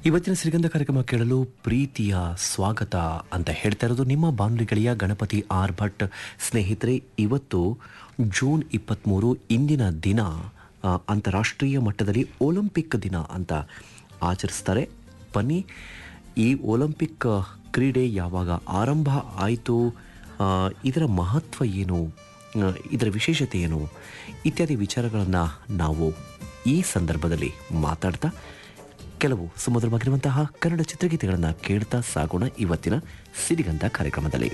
ಇವತ್ತಿನ ಸಿರಿಗಂಧ ಕಾರ್ಯಕ್ರಮ ಕೇಳಲು ಪ್ರೀತಿಯ ಸ್ವಾಗತ ಅಂತ ಹೇಳ್ತಾ ಇರೋದು ನಿಮ್ಮ ಬಾನುಲಿ ಗೆಳೆಯ ಗಣಪತಿ ಆರ್ ಭಟ್ ಸ್ನೇಹಿತರೆ ಇವತ್ತು ಜೂನ್ ಇಪ್ಪತ್ತ್ಮೂರು ಇಂದಿನ ದಿನ ಆ, ಅಂತಾರಾಷ್ಟ್ರೀಯ ಮಟ್ಟದಲ್ಲಿ ಒಲಿಂಪಿಕ್ ದಿನ ಅಂತ ಆಚರಿಸ್ತಾರೆ ಬನ್ನಿ ಈ ಒಲಿಂಪಿಕ್ ಕ್ರೀಡೆ ಯಾವಾಗ ಆರಂಭ ಆಯಿತು ಇದರ ಮಹತ್ವ ಏನು ಆ, ಇದರ ವಿಶೇಷತೆ ಏನು ಇತ್ಯಾದಿ ವಿಚಾರಗಳನ್ನು ನಾವು ಈ ಸಂದರ್ಭದಲ್ಲಿ ಮಾತಾಡ್ತಾ ಕೆಲವು ಸುಮಧುರವಾಗಿರುವಂತಹ ಕನ್ನಡ ಚಿತ್ರಗೀತೆಗಳನ್ನು ಕೇಳ್ತಾ ಸಾಗೋಣ ಇವತ್ತಿನ ಸಿರಿಗಂಧ ಕಾರ್ಯಕ್ರಮದಲ್ಲಿ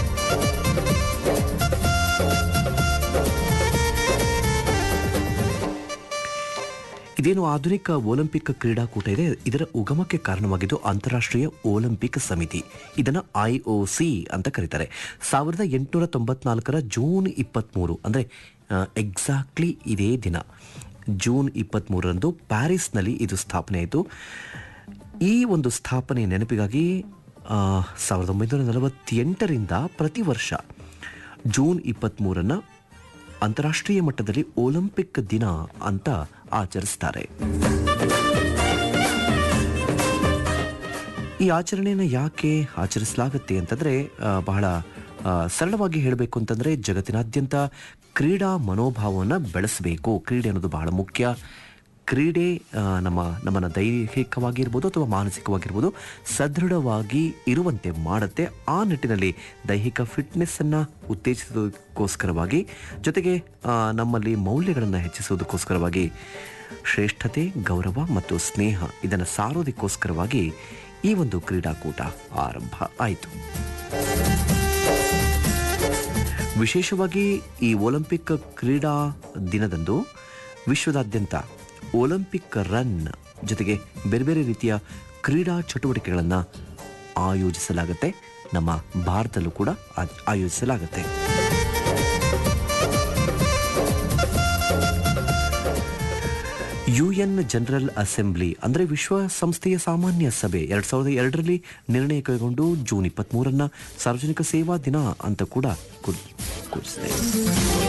ಇದೇನು ಆಧುನಿಕ ಒಲಿಂಪಿಕ್ ಕ್ರೀಡಾಕೂಟ ಇದೆ ಇದರ ಉಗಮಕ್ಕೆ ಕಾರಣವಾಗಿದ್ದು ಅಂತಾರಾಷ್ಟ್ರೀಯ ಒಲಿಂಪಿಕ್ ಸಮಿತಿ ಇದನ್ನು ಐ ಒ ಸಿ ಅಂತ ಕರೀತಾರೆ ಸಾವಿರದ ಎಂಟುನೂರ ತೊಂಬತ್ನಾಲ್ಕರ ಜೂನ್ ಇಪ್ಪತ್ತ್ಮೂರು ಅಂದರೆ ಎಕ್ಸಾಕ್ಟ್ಲಿ ಇದೇ ದಿನ ಜೂನ್ ಇಪ್ಪತ್ತ್ಮೂರರಂದು ಪ್ಯಾರಿಸ್ನಲ್ಲಿ ಇದು ಸ್ಥಾಪನೆ ಆಯಿತು ಈ ಒಂದು ಸ್ಥಾಪನೆ ನೆನಪಿಗಾಗಿ ಆ, ಸಾವಿರದ ಒಂಬೈನೂರ ನಲವತ್ತೆಂಟರಿಂದ ಪ್ರತಿ ವರ್ಷ ಜೂನ್ ಇಪ್ಪತ್ತ್ಮೂರನ್ನು ಅಂತಾರಾಷ್ಟ್ರೀಯ ಮಟ್ಟದಲ್ಲಿ ಒಲಿಂಪಿಕ್ ದಿನ ಅಂತ ಆಚರಿಸ್ತಾರೆ ಈ ಆಚರಣೆಯನ್ನು ಯಾಕೆ ಆಚರಿಸಲಾಗುತ್ತೆ ಅಂತಂದರೆ ಬಹಳ ಆ, ಸರಳವಾಗಿ ಹೇಳಬೇಕು ಅಂತಂದರೆ ಜಗತ್ತಿನಾದ್ಯಂತ ಕ್ರೀಡಾ ಮನೋಭಾವವನ್ನು ಬೆಳೆಸಬೇಕು ಕ್ರೀಡೆ ಅನ್ನೋದು ಬಹಳ ಮುಖ್ಯ ಕ್ರೀಡೆ ಆ, ನಮ್ಮ ನಮ್ಮನ್ನು ದೈಹಿಕವಾಗಿರ್ಬೋದು ಅಥವಾ ಮಾನಸಿಕವಾಗಿರ್ಬೋದು ಸದೃಢವಾಗಿ ಇರುವಂತೆ ಮಾಡುತ್ತೆ ಆ ನಿಟ್ಟಿನಲ್ಲಿ ದೈಹಿಕ ಫಿಟ್ನೆಸ್ಸನ್ನು ಉತ್ತೇಜಿಸೋದಕ್ಕೋಸ್ಕರವಾಗಿ ಜೊತೆಗೆ ಆ, ನಮ್ಮಲ್ಲಿ ಮೌಲ್ಯಗಳನ್ನು ಹೆಚ್ಚಿಸೋದಕ್ಕೋಸ್ಕರವಾಗಿ ಶ್ರೇಷ್ಠತೆ ಗೌರವ ಮತ್ತು ಸ್ನೇಹ ಇದನ್ನು ಸಾರೋದಕ್ಕೋಸ್ಕರವಾಗಿ ಈ ಒಂದು ಕ್ರೀಡಾಕೂಟ ಆರಂಭ ಆಯಿತು ವಿಶೇಷವಾಗಿ ಈ ಒಲಿಂಪಿಕ್ ಕ್ರೀಡಾ ದಿನದಂದು ವಿಶ್ವದಾದ್ಯಂತ ಒಲಿಂಪಿಕ್ ರನ್ ಜೊತೆಗೆ ಬೇರೆ ಬೇರೆ ರೀತಿಯ ಕ್ರೀಡಾ ಚಟುವಟಿಕೆಗಳನ್ನು ಆಯೋಜಿಸಲಾಗುತ್ತೆ ನಮ್ಮ ಭಾರತದಲ್ಲೂ ಕೂಡ ಆ- ಆಯೋಜಿಸಲಾಗುತ್ತೆ ಯು ಎನ್ ಜನರಲ್ ಅಸೆಂಬ್ಲಿ ಅಂದರೆ ವಿಶ್ವಸಂಸ್ಥೆಯ ಸಾಮಾನ್ಯ ಸಭೆ ಎರಡ್ ಸಾವಿರದ ಎರಡರಲ್ಲಿ ನಿರ್ಣಯ ಕೈಗೊಂಡು ಜೂನ್ ಇಪ್ಪತ್ತ್ಮೂರನ್ನ ಸಾರ್ವಜನಿಕ ಸೇವಾ ದಿನ ಅಂತ ಕೂಡ ಘೋಷಿಸಿದೆ